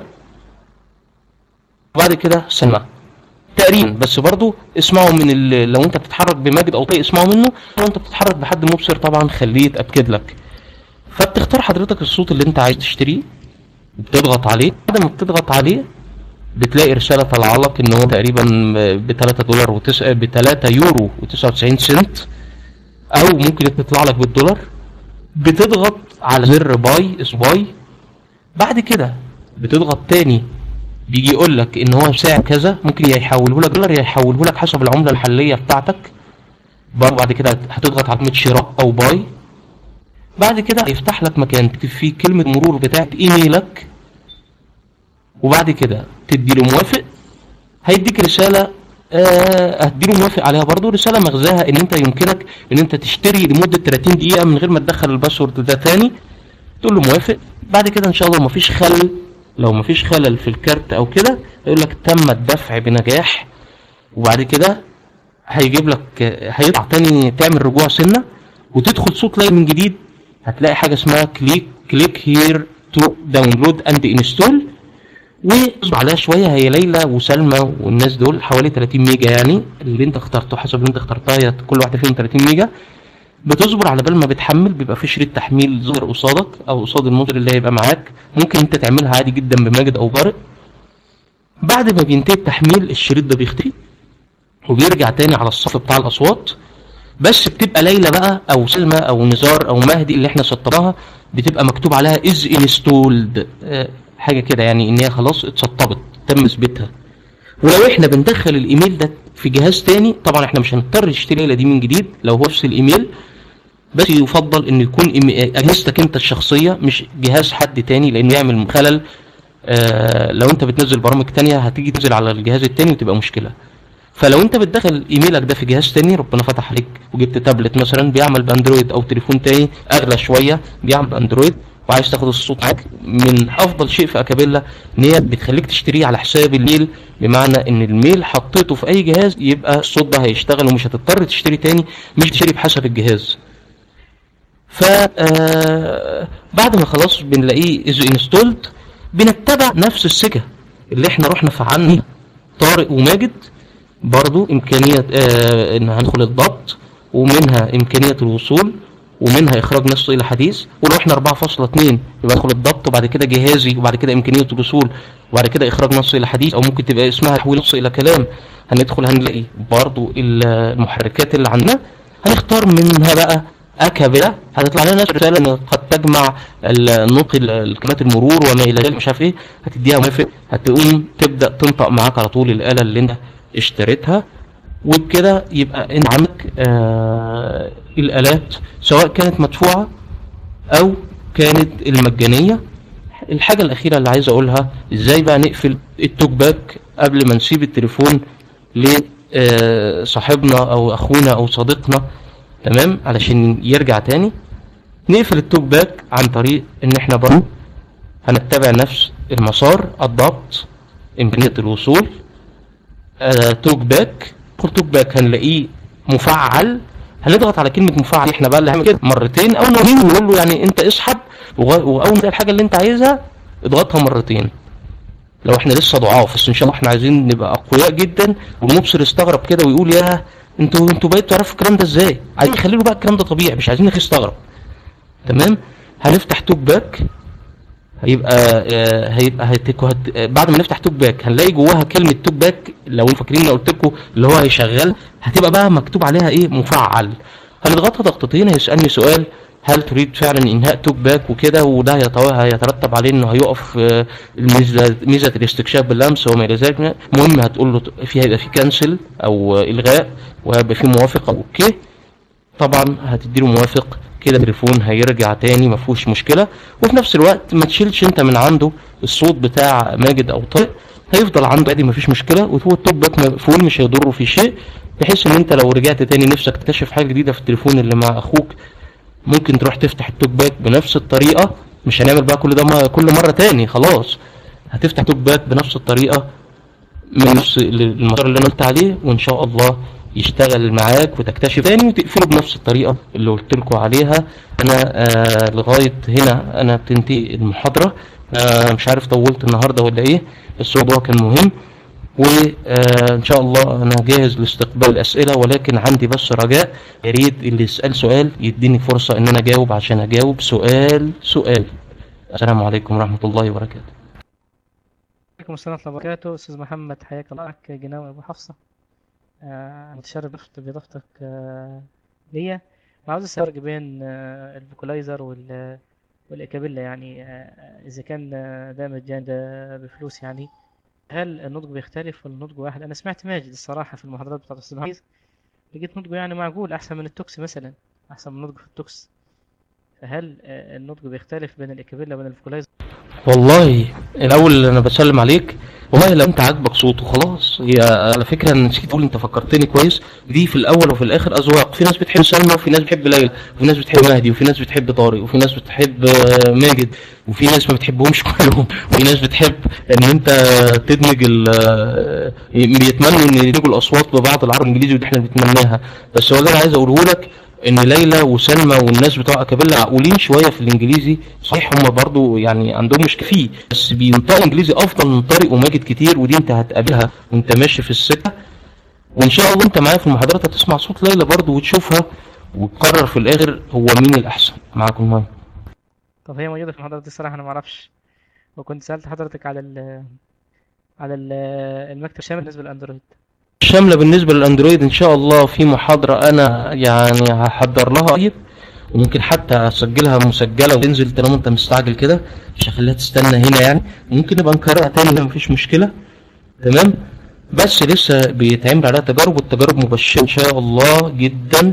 B: وبعد كده سلمى تقريبا بس برضو اسمعوا من ال... لو انت بتتحرك بماجد او طيق اسمعوا منه لو انت بتتحرك بحد مبصر طبعا خليه يتاكد لك فبتختار حضرتك الصوت اللي انت عايز تشتريه بتضغط عليه بعد ما بتضغط عليه بتلاقي رساله طالعه لك ان هو تقريبا ب 3 دولار وتس... ب 3 يورو و99 سنت او ممكن تطلع لك بالدولار بتضغط على زر باي اسمه باي بعد كده بتضغط تاني بيجي يقول لك ان هو سعر كذا ممكن يا يحوله لك دولار يا يحوله لك حسب العمله المحليه بتاعتك برضه بعد كده هتضغط على كلمه شراء او باي بعد كده هيفتح لك مكان تكتب فيه كلمه مرور بتاعت ايميلك وبعد كده تدي له موافق هيديك رساله آه هتديله موافق عليها برضه رساله مغزاها ان انت يمكنك ان انت تشتري لمده 30 دقيقه من غير ما تدخل الباسورد ده تاني تقول له موافق بعد كده ان شاء الله مفيش خلل لو مفيش خلل في الكارت او كده يقول لك تم الدفع بنجاح وبعد كده هيجيب لك هيطلع تاني تعمل رجوع سنه وتدخل صوت لاين من جديد هتلاقي حاجه اسمها كليك كليك هير تو داونلود اند انستول واصبر عليها شويه هي ليلى وسلمى والناس دول حوالي 30 ميجا يعني اللي انت اخترته حسب اللي انت اخترتها هي كل واحده فيهم 30 ميجا بتصبر على بال ما بتحمل بيبقى في شريط تحميل ظاهر قصادك او قصاد الموديل اللي هيبقى معاك ممكن انت تعملها عادي جدا بماجد او بارق بعد ما بينتهي التحميل الشريط ده بيختفي وبيرجع تاني على الصف بتاع الاصوات بس بتبقى ليلى بقى او سلمى او نزار او مهدي اللي احنا سطبناها بتبقى مكتوب عليها از انستولد حاجه كده يعني ان هي خلاص اتسطبت تم اثباتها ولو احنا بندخل الايميل ده في جهاز تاني طبعا احنا مش هنضطر نشتري الليله دي من جديد لو هو نفس الايميل بس يفضل ان يكون إم- اجهزتك انت الشخصيه مش جهاز حد تاني لانه يعمل خلل آه لو انت بتنزل برامج تانية هتيجي تنزل على الجهاز التاني وتبقى مشكله فلو انت بتدخل ايميلك ده في جهاز تاني ربنا فتح عليك وجبت تابلت مثلا بيعمل باندرويد او تليفون تاني اغلى شويه بيعمل باندرويد وعايز تاخد الصوت معاك من افضل شيء في اكابيلا ان هي بتخليك تشتريه على حساب الميل بمعنى ان الميل حطيته في اي جهاز يبقى الصوت ده هيشتغل ومش هتضطر تشتري تاني مش تشتري بحسب الجهاز ف آه، بعد ما خلاص بنلاقيه از انستولد بنتبع نفس السكه اللي احنا رحنا فعلنا طارق وماجد برضو امكانيه آه ان هندخل الضبط ومنها امكانيه الوصول ومنها اخراج نص الى حديث ولو احنا 4.2 يبقى ندخل الضبط وبعد كده جهازي وبعد كده امكانيه الوصول وبعد كده اخراج نص الى حديث او ممكن تبقى اسمها تحويل نص الى كلام هندخل هنلاقي برضو المحركات اللي عندنا هنختار منها بقى اكابيلا هتطلع لنا رساله ان قد تجمع النطق ال- الكلمات المرور وما الى ذلك مش عارف ايه هتديها موافق هتقوم تبدا تنطق معاك على طول الاله اللي انت اشتريتها وبكده يبقى انت عندك آه الالات سواء كانت مدفوعه او كانت المجانيه الحاجه الاخيره اللي عايز اقولها ازاي بقى نقفل التوك باك قبل ما نسيب التليفون لصاحبنا او اخونا او صديقنا تمام علشان يرجع تاني نقفل التوك باك عن طريق ان احنا برضه هنتبع نفس المسار الضبط امكانيه الوصول آه، توك باك ندخل توك باك هنلاقيه مفعل هنضغط على كلمه مفعل احنا بقى اللي هنعمل كده مرتين او نقول نقول له يعني انت اسحب وغ- واول ما تلاقي الحاجه اللي انت عايزها اضغطها مرتين لو احنا لسه ضعاف بس ان شاء الله احنا عايزين نبقى اقوياء جدا والمبصر يستغرب كده ويقول يا انتوا انتوا بقيتوا تعرفوا الكلام ده ازاي عايزين نخلي له بقى الكلام ده طبيعي مش عايزين يستغرب تمام هنفتح توك باك هيبقى آه، هيبقى هيتكو هت... آه، بعد ما نفتح توك باك هنلاقي جواها كلمه توك باك لو انتوا فاكرين لو قلت لكم اللي هو هيشغل هتبقى بقى مكتوب عليها ايه مفعل هنضغطها ضغطتين هيسالني سؤال هل تريد فعلا انهاء توك باك وكده وده هيتو- هيترتب عليه انه هيقف آه، الميزه ميزه الاستكشاف باللمس وما الى ذلك المهم هتقول له في هيبقى في كنسل او آه، الغاء وهيبقى في موافق او اوكي طبعا هتديله موافق كده التليفون هيرجع تاني ما فيهوش مشكله وفي نفس الوقت ما تشيلش انت من عنده الصوت بتاع ماجد او طارق هيفضل عنده عادي ما فيش مشكله وهو التوب باك مقفول مش هيضره في شيء بحيث ان انت لو رجعت تاني نفسك تكتشف حاجه جديده في التليفون اللي مع اخوك ممكن تروح تفتح التوك باك بنفس الطريقه مش هنعمل بقى كل ده ما- كل مره تاني خلاص هتفتح توك باك بنفس الطريقه من نفس المسار اللي انا قلت عليه وان شاء الله يشتغل معاك وتكتشف تاني وتقفله بنفس الطريقه اللي قلت لكم عليها انا آه لغايه هنا انا بتنتهي المحاضره آه مش عارف طولت النهارده ولا ايه بس الموضوع كان مهم وان شاء الله انا جاهز لاستقبال الاسئله ولكن عندي بس رجاء يا ريت اللي يسال سؤال يديني فرصه ان انا اجاوب عشان اجاوب سؤال سؤال السلام عليكم ورحمه الله وبركاته
E: عليكم السلام ورحمة الله وبركاته أستاذ محمد حياك الله معك جناوي أبو حفصة آه، متشرف بضيفت- بإضافتك آه، ليا وعاوز الفرق بين آه، الفوكلايزر وال والإكابيلا يعني آه، إذا كان آه، ده مجاني ده بفلوس يعني هل النطق بيختلف ولا النطق واحد؟ أنا سمعت ماجد الصراحة في المحاضرات بتاعت الأستاذ محمد لقيت نطقه يعني معقول أحسن من التوكس مثلا أحسن من نطقه في التوكس فهل آه، النطق بيختلف بين الإكابيلا وبين الفوكلايزر؟
B: والله الاول انا بسلم عليك والله لو انت عاجبك صوته خلاص هي على فكره انا نسيت اقول انت فكرتني كويس دي في الاول وفي الاخر اذواق في ناس بتحب سلمى وفي ناس بتحب ليلى وفي ناس بتحب مهدي وفي ناس بتحب طارق وفي ناس بتحب آه، ماجد وفي ناس ما بتحبهمش كلهم وفي ناس بتحب ان انت تدمج ال آه، بيتمنوا ان يدمجوا الاصوات ببعض العربي والانجليزي ودي احنا بنتمناها بس هو اللي انا عايز اقوله لك ان ليلى وسلمى والناس بتوع اكابيلا عقولين شويه في الانجليزي صحيح هم برضو يعني عندهم مش فيه بس بينطقوا انجليزي افضل من طارق وماجد كتير ودي انت هتقابلها وانت ماشي في السكه وان شاء الله انت معايا في المحاضرات هتسمع صوت ليلى برضو وتشوفها وتقرر في الاخر هو مين الاحسن معاكم ماي
E: طب هي موجودة في المحاضرات دي الصراحة أنا معرفش وكنت سألت حضرتك على ال على ال المكتب الشامل بالنسبة للأندرويد
B: شامله بالنسبه للاندرويد ان شاء الله في محاضره انا يعني هحضر لها قريب وممكن حتى اسجلها مسجله وتنزل طالما انت مستعجل كده مش هخليها تستنى هنا يعني ممكن نبقى نكررها تاني مفيش مشكله تمام بس لسه بيتعمل عليها تجارب والتجارب مبشره ان شاء الله جدا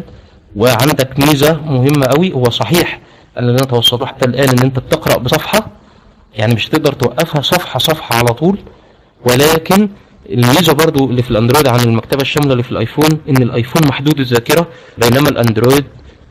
B: وعندك ميزه مهمه قوي هو صحيح اللي انا توصلته حتى الان ان انت بتقرا بصفحه يعني مش هتقدر توقفها صفحه صفحه على طول ولكن الميزه برضو اللي في الاندرويد عن المكتبه الشامله اللي في الايفون ان الايفون محدود الذاكره بينما الاندرويد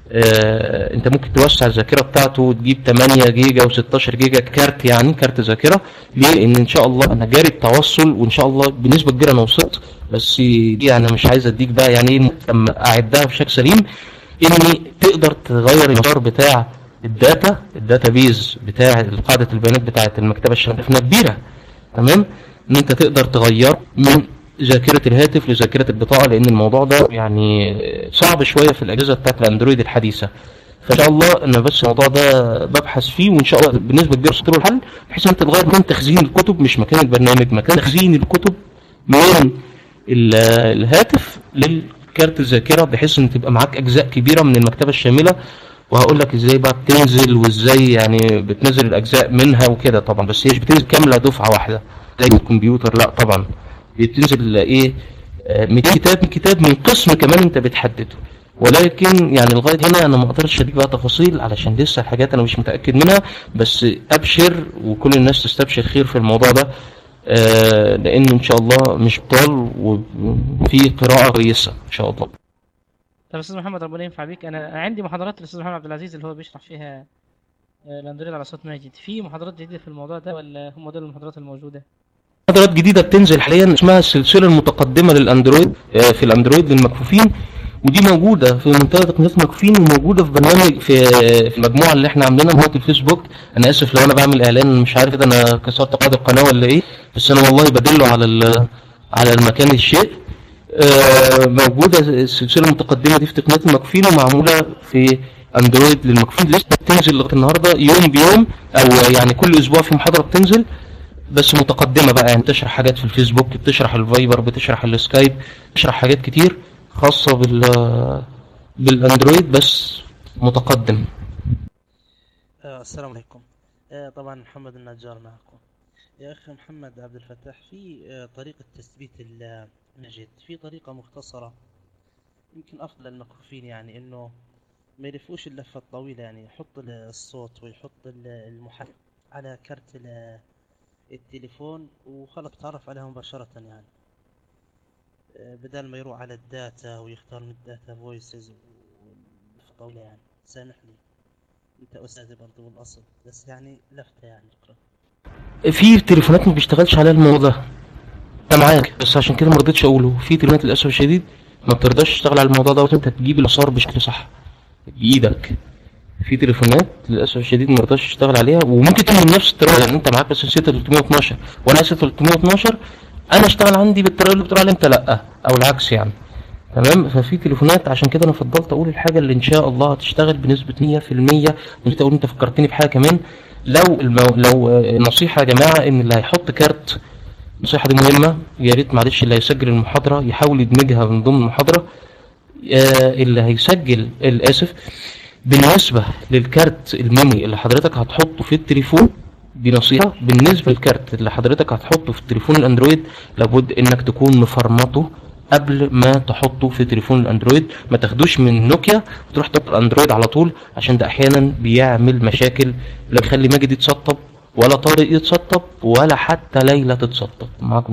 B: آه انت ممكن توسع الذاكره بتاعته وتجيب 8 جيجا و16 جيجا كارت يعني كارت ذاكره ليه؟ لان ان شاء الله انا جاري التوصل وان شاء الله بنسبه كبيره انا وصلت بس دي انا مش عايز اديك بقى يعني ايه لما اعدها بشكل سليم ان تقدر تغير المسار بتاع الداتا الداتا بيز بتاع قاعده البيانات بتاعه المكتبه الشامله كبيره تمام ان انت تقدر تغير من ذاكره الهاتف لذاكره البطاقه لان الموضوع ده يعني صعب شويه في الاجهزه بتاعت الاندرويد الحديثه فان شاء الله انا بس الموضوع ده ببحث فيه وان شاء الله بنسبه كبيره وصلت له الحل بحيث ان انت تغير مكان تخزين الكتب مش مكان البرنامج مكان تخزين الكتب من ال- الهاتف للكارت الذاكره بحيث ان تبقى معاك اجزاء كبيره من المكتبه الشامله وهقول لك ازاي بقى بتنزل وازاي يعني بتنزل الاجزاء منها وكده طبعا بس هي مش بتنزل كامله دفعه واحده زي الكمبيوتر لا طبعا بتنزل ايه آه، 200 كتاب كتاب من قسم كمان انت بتحدده ولكن يعني لغايه هنا انا ما اقدرش اديك بقى تفاصيل علشان لسه الحاجات انا مش متاكد منها بس ابشر وكل الناس تستبشر خير في الموضوع ده آه، لان ان شاء الله مش بطال وفي قراءه كويسه ان شاء الله
E: طب استاذ محمد ربنا ينفع بيك انا عندي محاضرات للاستاذ محمد عبد العزيز اللي هو بيشرح فيها آه، الاندرويد على صوت ماجد في محاضرات جديده في الموضوع ده ولا هم دول المحاضرات الموجوده
B: محاضرات جديده بتنزل حاليا اسمها السلسله المتقدمه للاندرويد آه، في الاندرويد للمكفوفين ودي موجوده في منتدى تقنيات المكفوفين وموجوده في برنامج في في المجموعه اللي احنا عاملينها هو الفيسبوك انا اسف لو انا بعمل اعلان مش عارف كده انا كسرت قاعده القناه ولا ايه بس انا والله بدله على ال- على المكان الشيء آه، موجوده السلسله المتقدمه دي في تقنيات المكفوفين ومعموله في اندرويد للمكفوفين لسه بتنزل لغايه النهارده يوم بيوم او يعني كل اسبوع في محاضره بتنزل بس متقدمه بقى يعني بتشرح حاجات في الفيسبوك بتشرح الفايبر بتشرح السكايب بتشرح حاجات كتير خاصه بال بالاندرويد بس متقدم
F: آه، السلام عليكم آه، طبعا محمد النجار معكم يا أخي محمد عبد الفتاح في آه، طريقة تثبيت ال- النجد في طريقة مختصرة يمكن أفضل للمكفوفين يعني إنه ما يلفوش اللفة الطويلة يعني يحط ال- الصوت ويحط ال- المحرك على كارت ال- التليفون وخلاص تعرف عليها مباشرة يعني آه، بدل ما يروح على الداتا ويختار من الداتا فويسز طويلة يعني سامحني انت استاذي برضه بالاصل بس يعني لفتة يعني اقرا
B: في تليفونات ما بيشتغلش عليها الموضوع ده انا معاك بس عشان كده ما رضيتش اقوله في تليفونات للاسف الشديد ما بترضاش تشتغل على الموضوع ده وانت تجيب الاثار بشكل صح بايدك في تليفونات للاسف الشديد ما رضاش تشتغل عليها وممكن تعمل نفس الطريقه يعني انت معاك بس 312 وانا 312 انا اشتغل عندي بالطريقه اللي بتقول عليها انت لا او العكس يعني تمام ففي تليفونات عشان كده انا فضلت اقول الحاجه اللي ان شاء الله هتشتغل بنسبه 100% نسيت اقول انت فكرتني بحاجه كمان لو المو... لو آه، نصيحه يا جماعه ان اللي هيحط كارت النصيحه دي مهمه يا ريت معلش اللي هيسجل المحاضره يحاول يدمجها من ضمن المحاضره آه، اللي هيسجل الاسف بالنسبه للكارت الميموري اللي حضرتك هتحطه في التليفون دي نصيحه بالنسبه للكارت اللي حضرتك هتحطه في التليفون الاندرويد لابد انك تكون مفرمطه قبل ما تحطه في تليفون الاندرويد ما تاخدوش من نوكيا وتروح تحط الاندرويد على طول عشان ده احيانا بيعمل مشاكل لا بيخلي ماجد يتسطب ولا طارق يتسطب ولا حتى ليلى تتسطب معاكم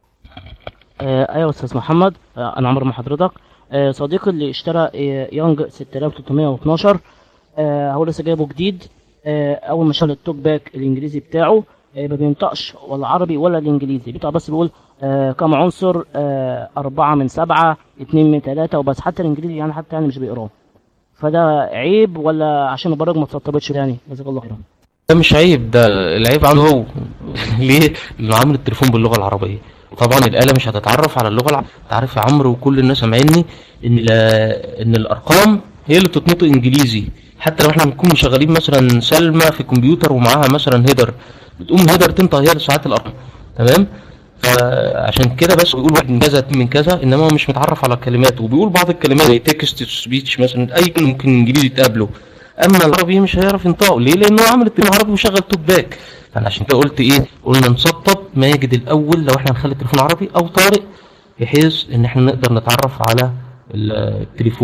G: آه، ايوه استاذ محمد آه، انا عمرو مع حضرتك آه، صديقي اللي اشترى آه، يونج 6312 آه، هو لسه جايبه جديد آه، اول ما شال التوك باك الانجليزي بتاعه آه، ما بينطقش ولا عربي ولا الانجليزي بينطق بس بيقول آه، كم عنصر آه، أربعة من سبعة اتنين من تلاتة وبس حتى الانجليزي يعني حتى يعني مش بيقراه فده عيب ولا عشان البرامج ما اتسطبتش يعني جزاك الله خيرا
B: ده مش عيب ده العيب عنده هو ليه؟ لانه عامل التليفون باللغه العربيه طبعا الاله مش هتتعرف على اللغه العربيه انت عارف يا عمرو وكل الناس سامعيني ان لا- ان الارقام هي اللي بتتنطق انجليزي حتى لو احنا بنكون شغالين مثلا سلمى في كمبيوتر ومعاها مثلا هيدر بتقوم هيدر تنطق هي ساعات الارقام تمام فعشان كده بس بيقول واحد من كذا اتنين من كذا انما هو مش متعرف على الكلمات وبيقول بعض الكلمات زي تكست سبيتش مثلا اي كلمه ممكن انجليزي تقابله اما العربي مش هيعرف ينطقه ليه لانه عامل التليفون عربي وشغل توك باك فانا عشان كده قلت ايه قلنا نسطب ماجد الاول لو احنا هنخلي التليفون عربي او طارق بحيث ان احنا نقدر نتعرف على ال- التليفون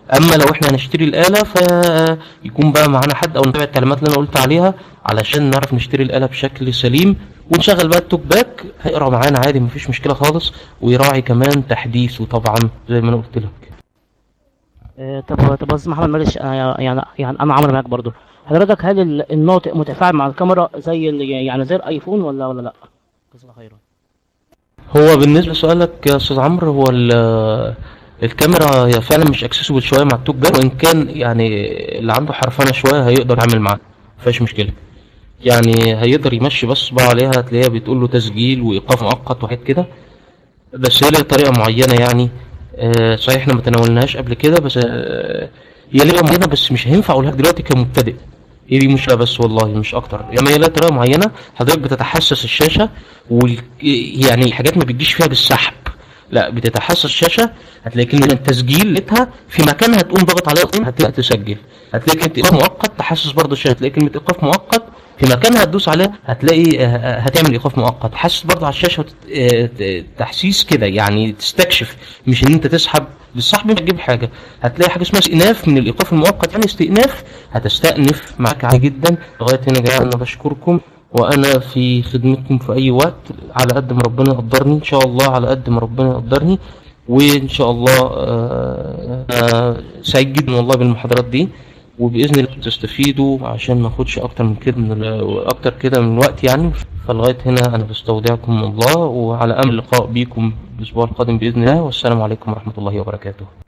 B: اما لو احنا هنشتري الاله فيكون بقى معانا حد او نتابع التعليمات اللي انا قلت عليها علشان نعرف نشتري الاله بشكل سليم ونشغل بقى التوك باك هيقرا معانا عادي مفيش مشكله خالص ويراعي كمان تحديثه طبعا زي ما انا قلت لك
G: آه، طب طب استاذ محمد معلش أنا يعني يعني انا عمرو معاك برضو حضرتك هل ال- الناطق متفاعل مع الكاميرا زي ال- يعني زي الايفون ولا ولا لا؟ جزاك الله خيرا
B: هو بالنسبه لسؤالك يا استاذ عمرو هو ال- الكاميرا هي فعلا مش اكسسبل شويه مع التوك باك وان كان يعني اللي عنده حرفنه شويه هيقدر يعمل معاه مفيش مشكله يعني هيقدر يمشي بس بقى عليها هتلاقيها بتقول له تسجيل وايقاف مؤقت وحاجات كده بس هي ليها طريقه معينه يعني آه صحيح احنا ما تناولناهاش قبل كده بس آه هي ليها معينه بس مش هينفع اقولها لك دلوقتي كمبتدئ هي دي مشكله بس والله مش اكتر يعني هي لها طريقه معينه حضرتك بتتحسس الشاشه وال... يعني الحاجات ما بتجيش فيها بالسحب لا بتتحسس الشاشه هتلاقي كلمه التسجيل لقيتها في مكانها تقوم ضغط عليها تقوم هتلاقي تسجل هتلاقي كلمه ايقاف مؤقت تحسس برضه الشاشه هتلاقي كلمه ايقاف مؤقت في مكانها هتدوس عليها هتلاقي آه، آه، هتعمل ايقاف مؤقت حاسس برضه على الشاشه وتت- آه، ت- تحسيس كده يعني تستكشف مش ان انت تسحب بالسحب مش هتجيب حاجه هتلاقي حاجه اسمها استئناف من الايقاف المؤقت يعني استئناف هتستأنف معاك عادي جدا لغايه هنا يا جماعه انا بشكركم وانا في خدمتكم في اي وقت على قد ما ربنا يقدرني ان شاء الله على قد ما ربنا يقدرني وان شاء الله آه، آه، سعيد جدا والله بالمحاضرات دي وباذن الله تستفيدوا عشان ما اخدش اكتر من كده من ال- اكتر كده من الوقت يعني فلغايه هنا انا بستودعكم الله وعلى امل اللقاء بيكم الاسبوع القادم باذن الله والسلام عليكم ورحمه الله وبركاته